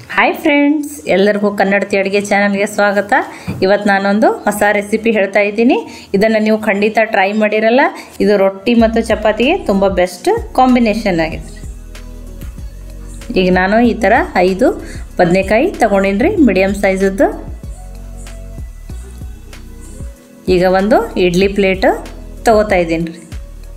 hi friends ಎಲ್ಲರಿಗೂ ಕನ್ನಡತಿ ಅಡುಗೆ ಚಾನಲ್ಗೆ ಸ್ವಾಗತ ಇವತ್ತು ನಾನೊಂದು ಹೊಸ ರೆಸಿಪಿ ಹೇಳ್ತಾ ಇದ್ದೀನಿ ಇದನ್ನು ನೀವು ಖಂಡಿತ ಟ್ರೈ ಮಾಡಿರಲ್ಲ ಇದು ರೊಟ್ಟಿ ಮತ್ತು ಚಪಾತಿಗೆ ತುಂಬ ಬೆಸ್ಟ್ ಕಾಂಬಿನೇಷನ್ ಆಗಿದೆ ಈಗ ನಾನು ಈ ಥರ ಐದು ಬದನೆಕಾಯಿ ತೊಗೊಂಡಿನಿ ರೀ ಮೀಡಿಯಮ್ ಸೈಜದ್ದು ಈಗ ಒಂದು ಇಡ್ಲಿ ಪ್ಲೇಟ್ ತೊಗೋತಾ ಇದ್ದೀನಿ ರೀ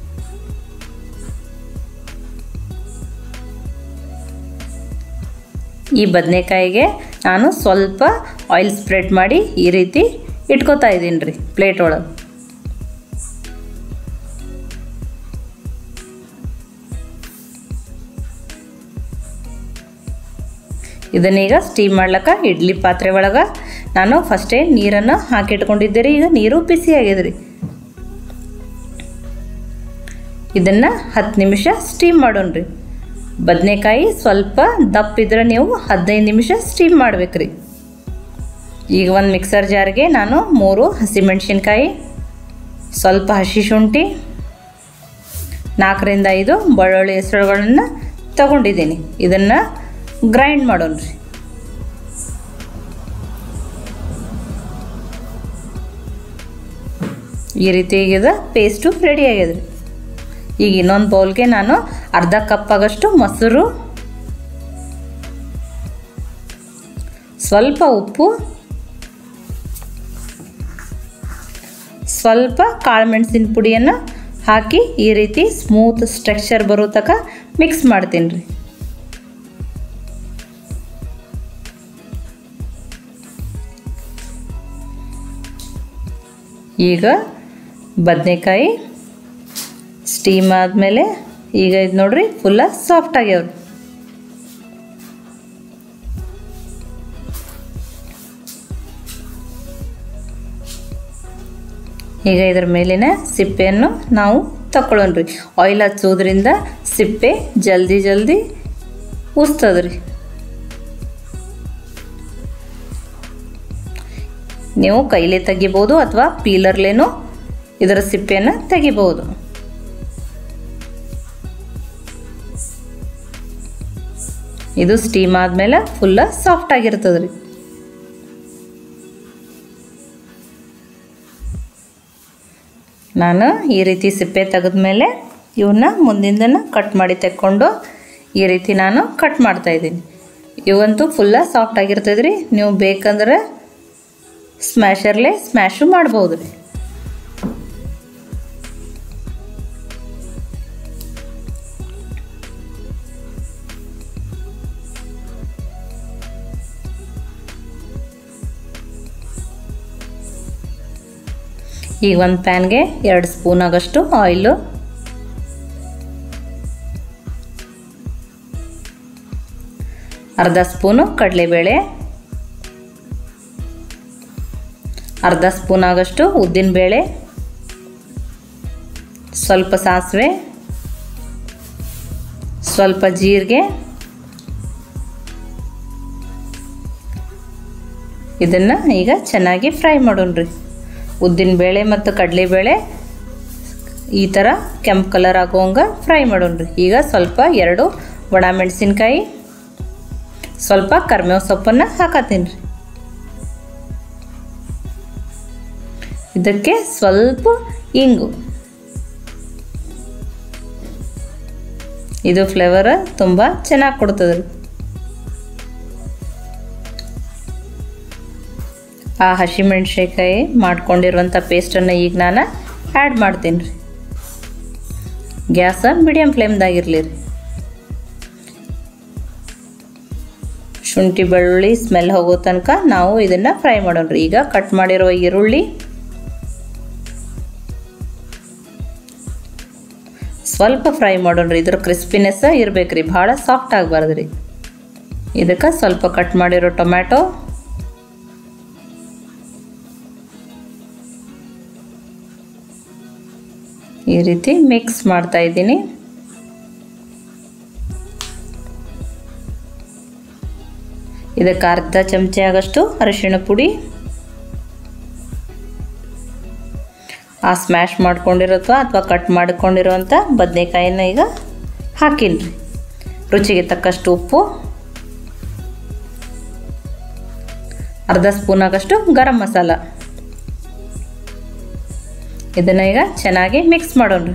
ಈ ಬದನೆಕಾಯಿಗೆ ನಾನು ಸ್ವಲ್ಪ ಆಯಿಲ್ ಸ್ಪ್ರೆಡ್ ಮಾಡಿ ಈ ರೀತಿ ಇಟ್ಕೋತಾ ಇದ್ದೀನಿ ರೀ ಪ್ಲೇಟ್ ಒಳಗೆ ಇದನ್ನೀಗ ಸ್ಟೀಮ್ ಮಾಡ್ಲಿಕ್ಕೆ ಇಡ್ಲಿ ಪಾತ್ರೆ ಒಳಗೆ ನಾನು ಫಸ್ಟೇ ನೀರನ್ನು ಹಾಕಿಟ್ಕೊಂಡಿದ್ದೆ ರೀ ಈಗ ನೀರು ಬಿಸಿ ಆಗಿದೆ ರೀ ಇದನ್ನು ಹತ್ತು ನಿಮಿಷ ಸ್ಟೀಮ್ ಮಾಡೋಣ ರೀ ಬದನೆಕಾಯಿ ಸ್ವಲ್ಪ ದಪ್ಪಿದ್ರೆ ನೀವು ಹದಿನೈದು ನಿಮಿಷ ಸ್ಟೀಮ್ ಮಾಡ್ಬೇಕ್ರಿ ಈಗ ಒಂದು ಮಿಕ್ಸರ್ ಜಾರ್ಗೆ ನಾನು ಮೂರು ಹಸಿಮೆಣ್ಸಿನ್ಕಾಯಿ ಸ್ವಲ್ಪ ಹಸಿ ಶುಂಠಿ ನಾಲ್ಕರಿಂದ ಐದು ಬೆಳ್ಳುಳ್ಳಿ ಹೆಸರುಗಳನ್ನು ತಗೊಂಡಿದ್ದೀನಿ ಇದನ್ನು ಗ್ರೈಂಡ್ ಮಾಡೋಣ ರೀ ಈ ರೀತಿ ಈಗ ಪೇಸ್ಟು ರೆಡಿ ಆಗ್ಯದ ರೀ ಈಗ ಇನ್ನೊಂದು ಬೌಲ್ಗೆ ನಾನು ಅರ್ಧ ಕಪ್ ಆಗಷ್ಟು ಮೊಸರು ಸ್ವಲ್ಪ ಉಪ್ಪು ಸ್ವಲ್ಪ ಕಾಳುಮೆಣಸಿನ ಪುಡಿಯನ್ನು ಹಾಕಿ ಈ ರೀತಿ ಸ್ಮೂತ್ ಸ್ಟ್ರಕ್ಚರ್ ಬರೋ ತನಕ ಮಿಕ್ಸ್ ಮಾಡ್ತೀನಿ ರೀ ಈಗ ಬದನೆಕಾಯಿ ಸ್ಟೀಮ್ ಆದಮೇಲೆ ಈಗ ಇದು ನೋಡ್ರಿ ಫುಲ್ಲ ಸಾಫ್ಟ್ ಆಗ್ಯಾವ್ರಿ ಈಗ ಇದ್ರ ಮೇಲಿನ ಸಿಪ್ಪೆಯನ್ನು ನಾವು ತಗೊಳ್ಳೋಣ್ರಿ ಆಯಿಲ್ ಹಚ್ಚೋದ್ರಿಂದ ಸಿಪ್ಪೆ ಜಲ್ದಿ ಜಲ್ದಿ ಉಸ್ತದ್ರಿ ನೀವು ಕೈಲೇ ತೆಗಿಬೋದು ಅಥವಾ ಪೀಲರ್ಲೇನೂ ಇದರ ಸಿಪ್ಪೆಯನ್ನು ತೆಗಿಬೋದು ಇದು ಸ್ಟೀಮ್ ಆದಮೇಲೆ ಫುಲ್ಲ ಸಾಫ್ಟ್ ಆಗಿರ್ತದೆ ರೀ ನಾನು ಈ ರೀತಿ ಸಿಪ್ಪೆ ತೆಗೆದ್ಮೇಲೆ ಇವನ್ನ ಮುಂದಿಂದನ ಕಟ್ ಮಾಡಿ ತೆಕ್ಕೊಂಡು ಈ ರೀತಿ ನಾನು ಕಟ್ ಮಾಡ್ತಾಯಿದ್ದೀನಿ ಇವಂತೂ ಫುಲ್ಲ ಸಾಫ್ಟ್ ಆಗಿರ್ತದೆ ರೀ ನೀವು ಬೇಕಂದ್ರೆ ಸ್ಮ್ಯಾಶರ್ಲೆ ಸ್ಮ್ಯಾಶು ಮಾಡ್ಬೋದು ರೀ ಈಗ ಒಂದು ಪ್ಯಾನ್ಗೆ ಎರಡು ಸ್ಪೂನ್ ಆಗಷ್ಟು ಆಯಿಲು ಅರ್ಧ ಸ್ಪೂನು ಕಡಲೆಬೇಳೆ ಅರ್ಧ ಸ್ಪೂನ್ ಆಗಷ್ಟು ಉದ್ದಿನಬೇಳೆ ಸ್ವಲ್ಪ ಸಾಸಿವೆ ಸ್ವಲ್ಪ ಜೀರಿಗೆ ಇದನ್ನು ಈಗ ಚೆನ್ನಾಗಿ ಫ್ರೈ ಮಾಡೋಣ್ರಿ ಉದ್ದಿನಬೇಳೆ ಮತ್ತು ಕಡಲೆಬೇಳೆ ಈ ಥರ ಕೆಂಪು ಕಲರ್ ಆಗೋಂಗೆ ಫ್ರೈ ಮಾಡೋಣ್ರಿ ಈಗ ಸ್ವಲ್ಪ ಎರಡು ಒಣ ಮೆಣಸಿನ್ಕಾಯಿ ಸ್ವಲ್ಪ ಕರ್ಮೇವು ಸೊಪ್ಪನ್ನು ಹಾಕತ್ತೀನಿ ರೀ ಇದಕ್ಕೆ ಸ್ವಲ್ಪ ಇಂಗು ಇದು ಫ್ಲೇವರ್ ತುಂಬ ಚೆನ್ನಾಗಿ ಕೊಡ್ತದೆ ರೀ ಆ ಹಸಿಮೆಣ್ಸಿನ್ಕಾಯಿ ಮಾಡ್ಕೊಂಡಿರುವಂಥ ಪೇಸ್ಟನ್ನು ಈಗ ನಾನು ಆ್ಯಡ್ ಮಾಡ್ತೀನಿ ರೀ ಗ್ಯಾಸ ಮೀಡಿಯಮ್ ಫ್ಲೇಮ್ದಾಗಿರಲಿ ರೀ ಶುಂಠಿ ಬೆಳ್ಳುಳ್ಳಿ ಸ್ಮೆಲ್ ಹೋಗೋ ತನಕ ನಾವು ಇದನ್ನು ಫ್ರೈ ಮಾಡೋಣ ರೀ ಈಗ ಕಟ್ ಮಾಡಿರೋ ಈರುಳ್ಳಿ ಸ್ವಲ್ಪ ಫ್ರೈ ಮಾಡೋಣ ರೀ ಇದ್ರ ಕ್ರಿಸ್ಪಿನೆಸ್ ಇರ್ಬೇಕು ರೀ ಭಾಳ ಸಾಫ್ಟ್ ಆಗಬಾರ್ದು ರೀ ಇದಕ್ಕೆ ಸ್ವಲ್ಪ ಕಟ್ ಮಾಡಿರೋ ಟೊಮ್ಯಾಟೊ ಈ ರೀತಿ ಮಿಕ್ಸ್ ಮಾಡ್ತಾ ಇದ್ದೀನಿ ಇದಕ್ಕೆ ಅರ್ಧ ಚಮಚೆ ಆಗಷ್ಟು ಅರಿಶಿಣ ಪುಡಿ ಆ ಸ್ಮ್ಯಾಶ್ ಮಾಡ್ಕೊಂಡಿರೋತ್ವ ಅಥವಾ ಕಟ್ ಮಾಡ್ಕೊಂಡಿರೋಂಥ ಬದನೆಕಾಯಿನ ಈಗ ಹಾಕಿನ್ರಿ ರುಚಿಗೆ ತಕ್ಕಷ್ಟು ಉಪ್ಪು ಅರ್ಧ ಸ್ಪೂನ್ ಆಗಷ್ಟು ಗರಂ ಮಸಾಲ ಇದನ್ನು ಈಗ ಚೆನ್ನಾಗಿ ಮಿಕ್ಸ್ ಮಾಡೋಣ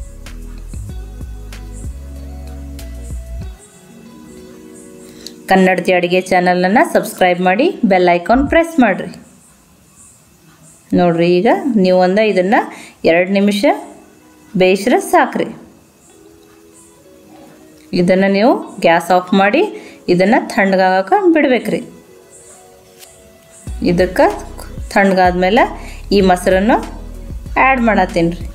ಕನ್ನಡತಿ ಅಡುಗೆ ಚಾನಲನ್ನು ಸಬ್ಸ್ಕ್ರೈಬ್ ಮಾಡಿ ಬೆಲ್ ಐಕಾನ್ ಪ್ರೆಸ್ ಮಾಡಿರಿ ನೋಡ್ರಿ ಈಗ ನೀವು ಒಂದು ಇದನ್ನು ಎರಡು ನಿಮಿಷ ಬೇಯಿಸ್ರೆ ಸಾಕ್ರಿ ಇದನ್ನು ನೀವು ಗ್ಯಾಸ್ ಆಫ್ ಮಾಡಿ ಇದನ್ನು ತಣ್ಣಗಾಗಕ್ಕೆ ಬಿಡ್ಬೇಕ್ರಿ ಇದಕ್ಕೆ ತಣ್ಣಗಾದ್ಮೇಲೆ ಈ ಮೊಸರನ್ನು ಆ್ಯಡ್ ಮಾಡತ್ತೀನಿ ರೀ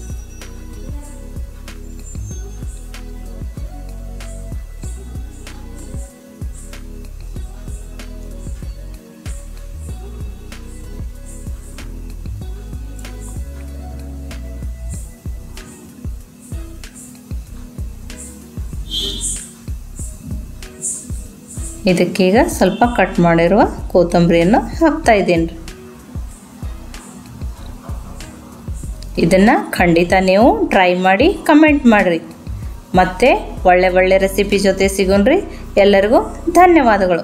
ಇದಕ್ಕೀಗ ಸ್ವಲ್ಪ ಕಟ್ ಮಾಡಿರುವ ಕೊತ್ತಂಬರಿಯನ್ನು ಹಾಕ್ತಾ ಇದ್ದೀನಿ ಇದನ್ನು ಖಂಡಿತ ನೀವು ಟ್ರೈ ಮಾಡಿ ಕಮೆಂಟ್ ಮಾಡಿರಿ ಮತ್ತು ಒಳ್ಳೆ ಒಳ್ಳೆ ರೆಸಿಪಿ ಜೊತೆ ಸಿಗೋಣ್ರಿ ಎಲ್ಲರಿಗೂ ಧನ್ಯವಾದಗಳು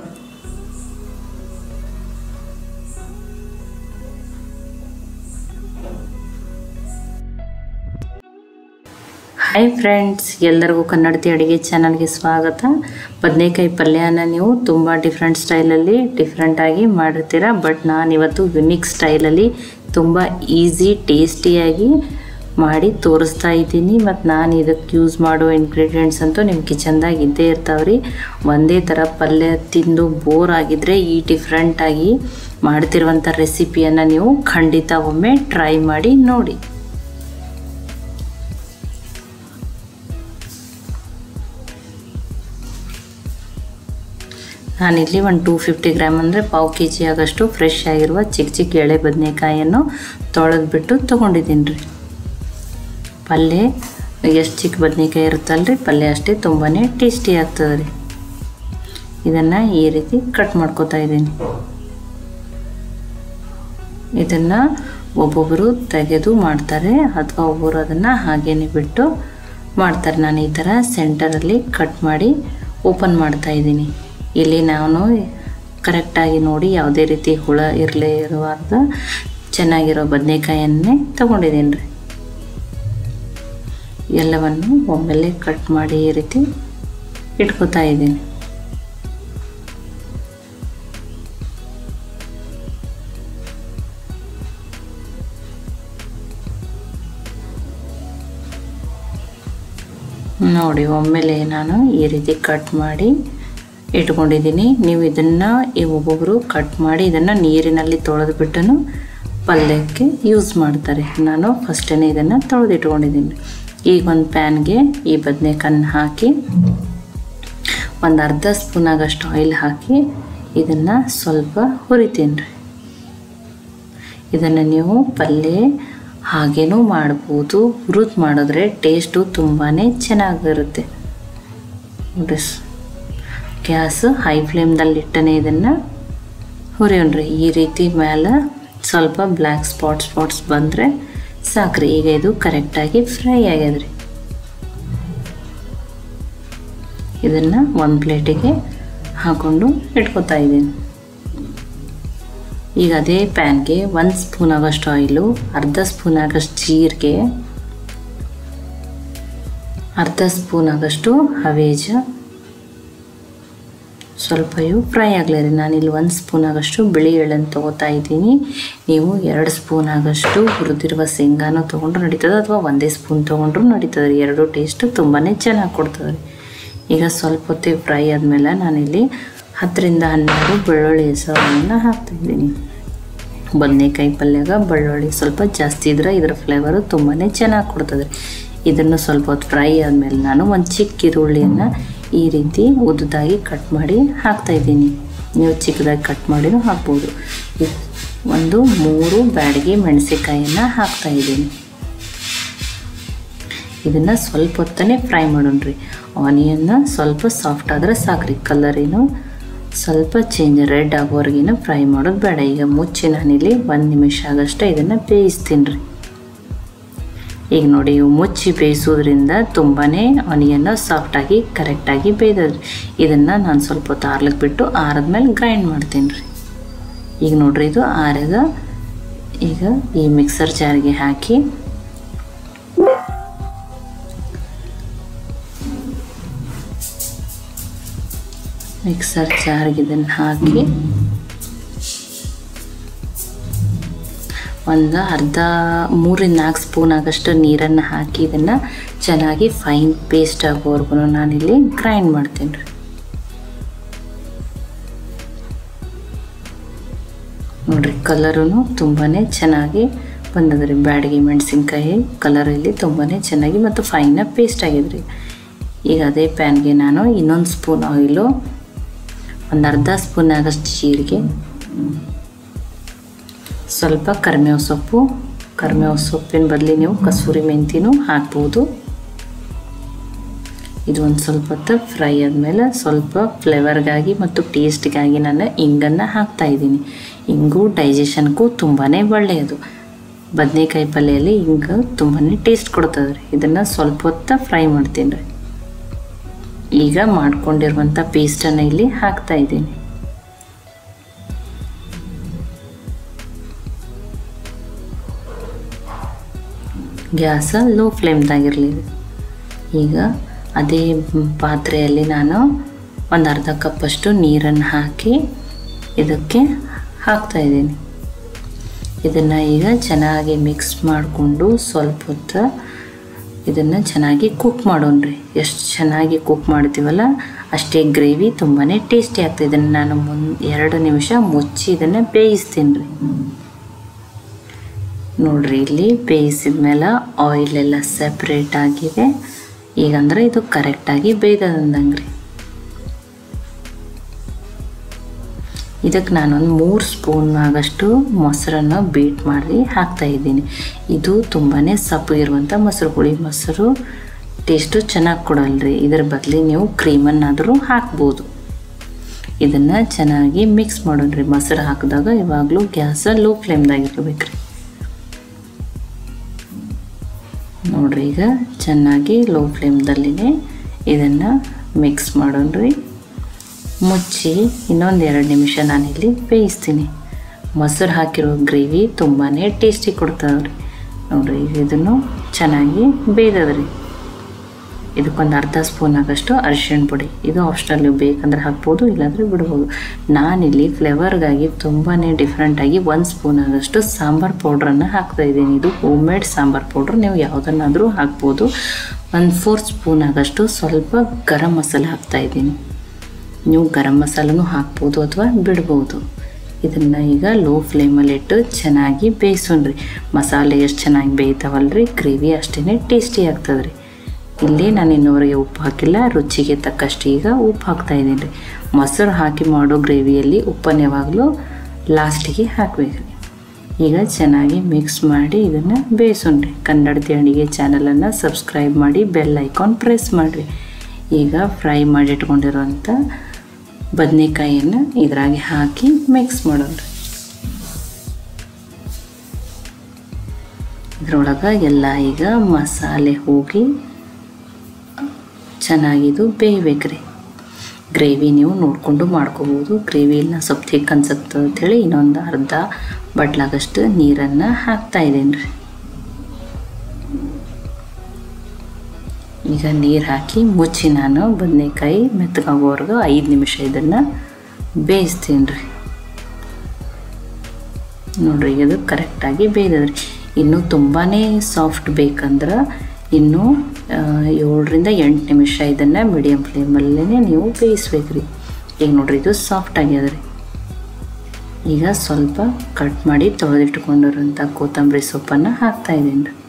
ಹಾಯ್ ಫ್ರೆಂಡ್ಸ್ ಎಲ್ಲರಿಗೂ ಕನ್ನಡತಿ ಅಡುಗೆ ಚಾನಲ್ಗೆ ಸ್ವಾಗತ ಬದನೆಕಾಯಿ ಪಲ್ಯನ ನೀವು ತುಂಬ ಡಿಫ್ರೆಂಟ್ ಸ್ಟೈಲಲ್ಲಿ ಡಿಫ್ರೆಂಟಾಗಿ ಮಾಡಿರ್ತೀರ ಬಟ್ ನಾನು ಇವತ್ತು ಯುನಿಕ್ ಸ್ಟೈಲಲ್ಲಿ ತುಂಬ ಈಸಿ ಟೇಸ್ಟಿಯಾಗಿ ಮಾಡಿ ತೋರಿಸ್ತಾ ಇದ್ದೀನಿ ಮತ್ತು ನಾನು ಇದಕ್ಕೆ ಯೂಸ್ ಮಾಡೋ ಇಂಗ್ರೀಡಿಯೆಂಟ್ಸ್ ಅಂತೂ ನಿಮ್ಮ ಕಿಚನ್ದಾಗ ಇದ್ದೇ ಇರ್ತಾವ್ರಿ ಒಂದೇ ಥರ ಪಲ್ಯ ತಿಂದು ಬೋರ್ ಆಗಿದ್ದರೆ ಈ ಡಿಫ್ರೆಂಟಾಗಿ ಮಾಡ್ತಿರುವಂಥ ರೆಸಿಪಿಯನ್ನು ನೀವು ಖಂಡಿತ ಒಮ್ಮೆ ಟ್ರೈ ಮಾಡಿ ನೋಡಿ ನಾನಿಲ್ಲಿ ಒಂದು ಟೂ ಫಿಫ್ಟಿ ಗ್ರಾಮ್ ಅಂದರೆ ಪಾವು ಕೆ ಜಿ ಆಗಷ್ಟು ಫ್ರೆಶ್ ಆಗಿರುವ ಚಿಕ್ಕ ಚಿಕ್ಕ ಎಳೆ ಬದನೆಕಾಯನ್ನು ತೊಳೆದ್ಬಿಟ್ಟು ತೊಗೊಂಡಿದ್ದೀನಿ ರೀ ಪಲ್ಯ ಎಷ್ಟು ಚಿಕ್ಕ ಬದನೆಕಾಯಿ ಇರುತ್ತಲ್ಲ ರೀ ಪಲ್ಯ ಅಷ್ಟೇ ತುಂಬಾ ಟೇಸ್ಟಿ ಆಗ್ತದೆ ರೀ ಇದನ್ನು ಈ ರೀತಿ ಕಟ್ ಮಾಡ್ಕೋತಾ ಇದ್ದೀನಿ ಇದನ್ನು ಒಬ್ಬೊಬ್ಬರು ತೆಗೆದು ಮಾಡ್ತಾರೆ ಅಥವಾ ಒಬ್ಬರು ಅದನ್ನು ಹಾಗೇನೆ ಬಿಟ್ಟು ಮಾಡ್ತಾರೆ ನಾನು ಈ ಥರ ಸೆಂಟರಲ್ಲಿ ಕಟ್ ಮಾಡಿ ಓಪನ್ ಮಾಡ್ತಾ ಇದ್ದೀನಿ ಇಲ್ಲಿ ನಾನು ಕರೆಕ್ಟಾಗಿ ನೋಡಿ ಯಾವುದೇ ರೀತಿ ಹುಳ ಇರಲೇ ಇರುವಾಗ ಚೆನ್ನಾಗಿರೋ ಬದನೆಕಾಯನ್ನೇ ತೊಗೊಂಡಿದ್ದೀನಿ ರೀ ಎಲ್ಲವನ್ನು ಒಮ್ಮೆಲೆ ಕಟ್ ಮಾಡಿ ಈ ರೀತಿ ಇಟ್ಕೋತಾ ಇದ್ದೀನಿ ನೋಡಿ ಒಮ್ಮೆಲೆ ನಾನು ಈ ರೀತಿ ಕಟ್ ಮಾಡಿ ಇಟ್ಕೊಂಡಿದ್ದೀನಿ ನೀವು ಇದನ್ನು ಒಬ್ಬೊಬ್ಬರು ಕಟ್ ಮಾಡಿ ಇದನ್ನು ನೀರಿನಲ್ಲಿ ತೊಳೆದ್ಬಿಟ್ಟು ಪಲ್ಯಕ್ಕೆ ಯೂಸ್ ಮಾಡ್ತಾರೆ ನಾನು ಫಸ್ಟೇ ಇದನ್ನು ತೊಳೆದು ಇಟ್ಕೊಂಡಿದ್ದೀನಿ ಈಗ ಒಂದು ಪ್ಯಾನ್ಗೆ ಈ ಬದನೆಕಾಯನ್ನು ಹಾಕಿ ಒಂದು ಅರ್ಧ ಸ್ಪೂನ್ ಆಗಷ್ಟು ಆಯಿಲ್ ಹಾಕಿ ಇದನ್ನು ಸ್ವಲ್ಪ ಹುರಿತೀನಿ ರೀ ಇದನ್ನು ನೀವು ಪಲ್ಯ ಹಾಗೇನೂ ಮಾಡ್ಬೋದು ಹುರಿದು ಮಾಡಿದ್ರೆ ಟೇಸ್ಟು ತುಂಬಾ ಚೆನ್ನಾಗಿರುತ್ತೆ ನೋಡ್ರಿ ಗ್ಯಾಸ್ ಹೈ ಫ್ಲೇಮ್ದಲ್ಲಿ ಇಟ್ಟನೆ ಇದನ್ನು ಹುರಿಯೋಣ್ರಿ ಈ ರೀತಿ ಮೇಲೆ ಸ್ವಲ್ಪ ಬ್ಲ್ಯಾಕ್ ಸ್ಪಾಟ್ ಸ್ಪಾಟ್ಸ್ ಬಂದರೆ ಸಾಕ್ರಿ ಈಗ ಇದು ಕರೆಕ್ಟಾಗಿ ಫ್ರೈ ಆಗ್ಯದ್ರಿ ಇದನ್ನು ಒಂದು ಪ್ಲೇಟಿಗೆ ಹಾಕ್ಕೊಂಡು ಇಟ್ಕೊತಾ ಇದ್ದೀನಿ ಈಗ ಅದೇ ಪ್ಯಾನ್ಗೆ ಒಂದು ಸ್ಪೂನ್ ಆಗಷ್ಟು ಆಯಿಲು ಅರ್ಧ ಸ್ಪೂನ್ ಆಗಷ್ಟು ಜೀರಿಗೆ ಅರ್ಧ ಸ್ಪೂನ್ ಆಗಷ್ಟು ಹವೇಜ ಸ್ವಲ್ಪ ಇವು ಫ್ರೈ ಆಗಲಿ ರೀ ನಾನಿಲ್ಲಿ ಒಂದು ಸ್ಪೂನ್ ಆಗಷ್ಟು ಬಿಳಿ ಎಳ್ಳನ್ನು ತೊಗೋತಾ ಇದ್ದೀನಿ ನೀವು ಎರಡು ಸ್ಪೂನ್ ಆಗಷ್ಟು ಹುರಿದಿರುವ ಶೇಂಗಾನು ತೊಗೊಂಡ್ರು ನಡೀತದೆ ಅಥವಾ ಒಂದೇ ಸ್ಪೂನ್ ತೊಗೊಂಡ್ರು ನಡೀತದೆ ರೀ ಎರಡು ಟೇಸ್ಟು ತುಂಬಾ ಚೆನ್ನಾಗಿ ಕೊಡ್ತದೆ ರೀ ಈಗ ಸ್ವಲ್ಪ ಹೊತ್ತಿಗೆ ಫ್ರೈ ಆದಮೇಲೆ ನಾನಿಲ್ಲಿ ಹತ್ತರಿಂದ ಹನ್ನೆರಡು ಬೆಳ್ಳುಳ್ಳಿ ಹೆಸರನ್ನು ಹಾಕ್ತಾಯಿದ್ದೀನಿ ಬದನೆಕಾಯಿ ಪಲ್ಯಾಗ ಬೆಳ್ಳುಳ್ಳಿ ಸ್ವಲ್ಪ ಜಾಸ್ತಿ ಇದ್ರೆ ಇದರ ಫ್ಲೇವರು ತುಂಬಾ ಚೆನ್ನಾಗಿ ಕೊಡ್ತದೆ ಇದನ್ನು ಸ್ವಲ್ಪ ಹೊತ್ತು ಫ್ರೈ ಆದಮೇಲೆ ನಾನು ಒಂದು ಚಿಕ್ಕ ಈರುಳ್ಳಿಯನ್ನು ಈ ರೀತಿ ಉದ್ದದಾಗಿ ಕಟ್ ಮಾಡಿ ಹಾಕ್ತಾಯಿದ್ದೀನಿ ನೀವು ಚಿಕ್ಕದಾಗಿ ಕಟ್ ಮಾಡಿನೂ ಹಾಕ್ಬೋದು ಒಂದು ಮೂರು ಬ್ಯಾಡಗಿ ಮೆಣಸಿಕಾಯನ್ನು ಹಾಕ್ತಾಯಿದ್ದೀನಿ ಇದನ್ನು ಸ್ವಲ್ಪ ಹೊತ್ತನೇ ಫ್ರೈ ಮಾಡೋಣ್ರಿ ಆನಿಯನ್ನ ಸ್ವಲ್ಪ ಸಾಫ್ಟ್ ಆದರೆ ಸಾಕ್ರಿ ಕಲರೇನು ಸ್ವಲ್ಪ ಚೇಂಜ್ ರೆಡ್ ಆಗೋವರೆಗೇನು ಫ್ರೈ ಮಾಡೋದು ಬೇಡ ಈಗ ಮುಚ್ಚಿ ನಾನಿಲ್ಲಿ ಒಂದು ನಿಮಿಷ ಆಗಷ್ಟೇ ಇದನ್ನು ಬೇಯಿಸ್ತೀನಿ ರೀ ಈಗ ನೋಡಿ ಇವು ಮುಚ್ಚಿ ಬೇಯಿಸೋದ್ರಿಂದ ತುಂಬಾ ಆನಿಯನ್ನ ಸಾಫ್ಟಾಗಿ ಕರೆಕ್ಟಾಗಿ ಬೇಯ್ದದ್ರಿ ಇದನ್ನು ನಾನು ಸ್ವಲ್ಪ ಹೊತ್ತು ಆರ್ಲಿಕ್ಕೆ ಬಿಟ್ಟು ಆರದ್ಮೇಲೆ ಗ್ರೈಂಡ್ ಮಾಡ್ತೀನಿ ರೀ ಈಗ ನೋಡ್ರಿ ಇದು ಆರ್ಯದ ಈಗ ಈ ಮಿಕ್ಸರ್ ಜಾರ್ಗೆ ಹಾಕಿ ಮಿಕ್ಸರ್ ಜಾರ್ಗೆ ಇದನ್ನು ಹಾಕಿ ಒಂದು ಅರ್ಧ ಮೂರಿಂದ ನಾಲ್ಕು ಸ್ಪೂನ್ ಆಗಷ್ಟು ನೀರನ್ನು ಹಾಕಿ ಇದನ್ನು ಚೆನ್ನಾಗಿ ಫೈನ್ ಪೇಸ್ಟ್ ಆಗೋವರೆಗೂ ನಾನಿಲ್ಲಿ ಗ್ರೈಂಡ್ ಮಾಡ್ತೀನಿ ರೀ ನೋಡ್ರಿ ಕಲರೂ ತುಂಬಾ ಚೆನ್ನಾಗಿ ಬಂದದ್ರಿ ಬ್ಯಾಡಗಿ ಮೆಣಸಿನ್ಕಾಯಿ ಕಲರ್ ಇಲ್ಲಿ ತುಂಬಾ ಚೆನ್ನಾಗಿ ಮತ್ತು ಫೈನಾಗಿ ಪೇಸ್ಟ್ ಆಗಿದ್ರಿ ಈಗ ಅದೇ ಪ್ಯಾನ್ಗೆ ನಾನು ಇನ್ನೊಂದು ಸ್ಪೂನ್ ಆಯಿಲು ಒಂದು ಅರ್ಧ ಸ್ಪೂನ್ ಆಗಷ್ಟು ಜೀರಿಗೆ ಸ್ವಲ್ಪ ಕರಿಬೇವು ಸೊಪ್ಪು ಕರಿಬೇವು ಸೊಪ್ಪಿನ ಬದಲಿ ನೀವು ಕಸೂರಿ ಮೆಂತಿನೂ ಹಾಕ್ಬೋದು ಇದು ಒಂದು ಸ್ವಲ್ಪ ಹೊತ್ತು ಫ್ರೈ ಆದಮೇಲೆ ಸ್ವಲ್ಪ ಫ್ಲೇವರ್ಗಾಗಿ ಮತ್ತು ಟೇಸ್ಟ್ಗಾಗಿ ನಾನು ಇಂಗನ್ನು ಹಾಕ್ತಾ ಇದ್ದೀನಿ ಇಂಗು ಡೈಜೆಷನ್ಗೂ ತುಂಬಾ ಒಳ್ಳೆಯದು ಬದನೆಕಾಯಿ ಪಲ್ಯಲ್ಲಿ ಹಿಂಗೆ ತುಂಬಾ ಟೇಸ್ಟ್ ಕೊಡ್ತದೆ ರೀ ಇದನ್ನು ಸ್ವಲ್ಪ ಹೊತ್ತು ಫ್ರೈ ಮಾಡ್ತೀನಿ ರೀ ಈಗ ಮಾಡ್ಕೊಂಡಿರುವಂಥ ಪೇಸ್ಟನ್ನು ಇಲ್ಲಿ ಹಾಕ್ತಾ ಇದ್ದೀನಿ ಗ್ಯಾಸ ಲೋ ಫ್ಲೇಮ್ದಾಗಿರಲಿ ಈಗ ಅದೇ ಪಾತ್ರೆಯಲ್ಲಿ ನಾನು ಒಂದು ಅರ್ಧ ಕಪ್ಪಷ್ಟು ನೀರನ್ನು ಹಾಕಿ ಇದಕ್ಕೆ ಹಾಕ್ತಾ ಇದ್ದೀನಿ ಇದನ್ನು ಈಗ ಚೆನ್ನಾಗಿ ಮಿಕ್ಸ್ ಮಾಡಿಕೊಂಡು ಸ್ವಲ್ಪ ಹೊತ್ತು ಇದನ್ನು ಚೆನ್ನಾಗಿ ಕುಕ್ ಮಾಡೋಣ್ರಿ ಎಷ್ಟು ಚೆನ್ನಾಗಿ ಕುಕ್ ಮಾಡ್ತೀವಲ್ಲ ಅಷ್ಟೇ ಗ್ರೇವಿ ತುಂಬಾ ಟೇಸ್ಟಿ ಆಗ್ತದೆ ಇದನ್ನು ನಾನು ಮುನ್ ಎರಡು ನಿಮಿಷ ಮುಚ್ಚಿ ಇದನ್ನು ಬೇಯಿಸ್ತೀನಿ ರೀ ನೋಡ್ರಿ ಇಲ್ಲಿ ಬೇಯಿಸಿದ ಮೇಲೆ ಆಯಿಲ್ ಎಲ್ಲ ಸೆಪ್ರೇಟ್ ಆಗಿದೆ ಈಗಂದ್ರೆ ಇದು ಕರೆಕ್ಟಾಗಿ ಬೇಯ್ದಂದಂಗೆ ರೀ ಇದಕ್ಕೆ ನಾನೊಂದು ಮೂರು ಸ್ಪೂನ್ ಆಗಷ್ಟು ಮೊಸರನ್ನು ಬೀಟ್ ಮಾಡಿ ಹಾಕ್ತಾ ಇದ್ದೀನಿ ಇದು ತುಂಬಾ ಸಪ್ಪಗಿರುವಂಥ ಮೊಸರು ಹುಳಿ ಮೊಸರು ಟೇಸ್ಟು ಚೆನ್ನಾಗಿ ಕೊಡಲ್ರಿ ಇದರ ಬದಲಿ ನೀವು ಕ್ರೀಮನ್ನಾದರೂ ಹಾಕ್ಬೋದು ಇದನ್ನು ಚೆನ್ನಾಗಿ ಮಿಕ್ಸ್ ಮಾಡೋಣ್ರಿ ಮೊಸರು ಹಾಕಿದಾಗ ಇವಾಗಲೂ ಗ್ಯಾಸ ಲೋ ಫ್ಲೇಮ್ದಾಗಿರ್ಬೇಕು ರೀ ನೋಡ್ರಿ ಈಗ ಚೆನ್ನಾಗಿ ಲೋ ಫ್ಲೇಮ್ದಲ್ಲಿನೇ ಇದನ್ನು ಮಿಕ್ಸ್ ಮಾಡೋಣ್ರಿ ಮುಚ್ಚಿ ಇನ್ನೊಂದು ಎರಡು ನಿಮಿಷ ನಾನಿಲ್ಲಿ ಬೇಯಿಸ್ತೀನಿ ಮೊಸರು ಹಾಕಿರೋ ಗ್ರೇವಿ ತುಂಬಾ ಟೇಸ್ಟಿ ಕೊಡ್ತಾವ್ರಿ ನೋಡ್ರಿ ಈಗ ಇದನ್ನು ಚೆನ್ನಾಗಿ ಬೇಯ್ದದ್ರಿ ಇದಕ್ಕೊಂದು ಅರ್ಧ ಸ್ಪೂನ್ ಆಗಷ್ಟು ಅರಿಶಿಣ ಪುಡಿ ಇದು ಆಪ್ಷನಲ್ ನೀವು ಬೇಕಂದ್ರೆ ಹಾಕ್ಬೋದು ಇಲ್ಲಾಂದರೆ ಬಿಡ್ಬೋದು ನಾನಿಲ್ಲಿ ಫ್ಲೇವರ್ಗಾಗಿ ತುಂಬಾ ಡಿಫ್ರೆಂಟಾಗಿ ಒಂದು ಸ್ಪೂನ್ ಆಗಷ್ಟು ಸಾಂಬಾರು ಪೌಡ್ರನ್ನು ಹಾಕ್ತಾ ಇದ್ದೀನಿ ಇದು ಹೋಮ್ ಮೇಡ್ ಸಾಂಬಾರು ಪೌಡ್ರ್ ನೀವು ಯಾವುದನ್ನಾದರೂ ಹಾಕ್ಬೋದು ಒಂದು ಫೋರ್ ಸ್ಪೂನ್ ಆಗಷ್ಟು ಸ್ವಲ್ಪ ಗರಂ ಮಸಾಲೆ ಹಾಕ್ತಾ ಇದ್ದೀನಿ ನೀವು ಗರಂ ಮಸಾಲನೂ ಹಾಕ್ಬೋದು ಅಥವಾ ಬಿಡ್ಬೋದು ಇದನ್ನು ಈಗ ಲೋ ಫ್ಲೇಮಲ್ಲಿಟ್ಟು ಚೆನ್ನಾಗಿ ಬೇಯಿಸೋಣ್ರಿ ಮಸಾಲೆ ಎಷ್ಟು ಚೆನ್ನಾಗಿ ಬೇಯ್ತಾವಲ್ರಿ ಗ್ರೇವಿ ಅಷ್ಟೇ ಟೇಸ್ಟಿ ಆಗ್ತದೆ ರೀ ಇಲ್ಲಿ ನಾನು ಇನ್ನೂವರೆಗೆ ಉಪ್ಪು ಹಾಕಿಲ್ಲ ರುಚಿಗೆ ತಕ್ಕಷ್ಟು ಈಗ ಉಪ್ಪು ಹಾಕ್ತಾ ಇದ್ದೀನಿ ರೀ ಮೊಸರು ಹಾಕಿ ಮಾಡೋ ಗ್ರೇವಿಯಲ್ಲಿ ಉಪ್ಪನ್ನು ಯಾವಾಗಲೂ ಲಾಸ್ಟಿಗೆ ಹಾಕಬೇಕು ಈಗ ಚೆನ್ನಾಗಿ ಮಿಕ್ಸ್ ಮಾಡಿ ಇದನ್ನು ಬೇಯಿಸೋಣ್ರಿ ಕನ್ನಡತಿ ಅಡಿಗೆ ಚಾನಲನ್ನು ಸಬ್ಸ್ಕ್ರೈಬ್ ಮಾಡಿ ಬೆಲ್ ಐಕಾನ್ ಪ್ರೆಸ್ ಮಾಡಿರಿ ಈಗ ಫ್ರೈ ಮಾಡಿ ಇಟ್ಕೊಂಡಿರೋಂಥ ಬದನೆಕಾಯಿಯನ್ನು ಇದ್ರಾಗೆ ಹಾಕಿ ಮಿಕ್ಸ್ ಮಾಡೋಣ ಇದ್ರೊಳಗೆ ಎಲ್ಲ ಈಗ ಮಸಾಲೆ ಹೋಗಿ ಚೆನ್ನಾಗಿದು ಬೇಯಬೇಕ್ರಿ ಗ್ರೇವಿ ನೀವು ನೋಡಿಕೊಂಡು ಮಾಡ್ಕೋಬೋದು ಗ್ರೇವಿ ಇಲ್ಲ ಸ್ವಲ್ಪ ಥಿಕ್ ಅನ್ಸುತ್ತೆ ಅಂಥೇಳಿ ಇನ್ನೊಂದು ಅರ್ಧ ಬಟ್ಲಾಗಷ್ಟು ನೀರನ್ನು ಹಾಕ್ತಾ ಇದ್ದೀನಿ ರೀ ಈಗ ನೀರು ಹಾಕಿ ಮುಚ್ಚಿ ನಾನು ಬದನೆಕಾಯಿ ಮೆತ್ತಗಾಗೋವರೆಗೂ ಐದು ನಿಮಿಷ ಇದನ್ನು ಬೇಯಿಸ್ತೀನಿ ರೀ ನೋಡ್ರಿ ಇದು ಕರೆಕ್ಟಾಗಿ ಬೇಯ್ದದ್ರಿ ಇನ್ನೂ ತುಂಬಾ ಸಾಫ್ಟ್ ಬೇಕಂದ್ರೆ ಇನ್ನೂ ಏಳರಿಂದ ಎಂಟು ನಿಮಿಷ ಇದನ್ನು ಮೀಡಿಯಮ್ ಫ್ಲೇಮಲ್ಲೇ ನೀವು ಬೇಯಿಸ್ಬೇಕ್ರಿ ಈಗ ನೋಡ್ರಿ ಇದು ಸಾಫ್ಟ್ ಆಗ್ಯದ ರೀ ಈಗ ಸ್ವಲ್ಪ ಕಟ್ ಮಾಡಿ ತೊಳೆದಿಟ್ಕೊಂಡಿರೋಂಥ ಕೊತ್ತಂಬರಿ ಸೊಪ್ಪನ್ನು ಹಾಕ್ತಾ ಇದ್ದೀನಿ ರೀ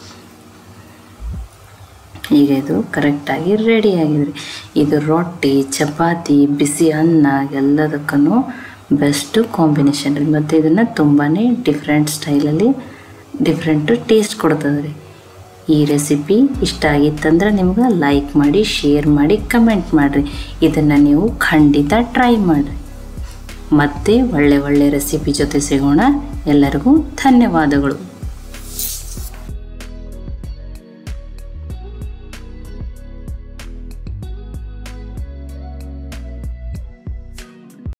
ಈಗ ಇದು ಕರೆಕ್ಟಾಗಿ ರೆಡಿ ಆಗಿದೆ ಇದು ರೊಟ್ಟಿ ಚಪಾತಿ ಬಿಸಿ ಅನ್ನ ಎಲ್ಲದಕ್ಕೂ ಬೆಸ್ಟು ಕಾಂಬಿನೇಷನ್ ರೀ ಮತ್ತು ಇದನ್ನು ತುಂಬಾ ಡಿಫ್ರೆಂಟ್ ಸ್ಟೈಲಲ್ಲಿ ಡಿಫ್ರೆಂಟು ಟೇಸ್ಟ್ ಕೊಡ್ತದೆ ರೀ ಈ ರೆಸಿಪಿ ಇಷ್ಟ ಆಗಿತ್ತಂದ್ರೆ ನಿಮ್ಗೆ ಲೈಕ್ ಮಾಡಿ ಶೇರ್ ಮಾಡಿ ಕಮೆಂಟ್ ಮಾಡಿರಿ ಇದನ್ನು ನೀವು ಖಂಡಿತ ಟ್ರೈ ಮಾಡಿರಿ ಮತ್ತೆ ಒಳ್ಳೆ ಒಳ್ಳೆ ರೆಸಿಪಿ ಜೊತೆ ಸಿಗೋಣ ಎಲ್ಲರಿಗೂ ಧನ್ಯವಾದಗಳು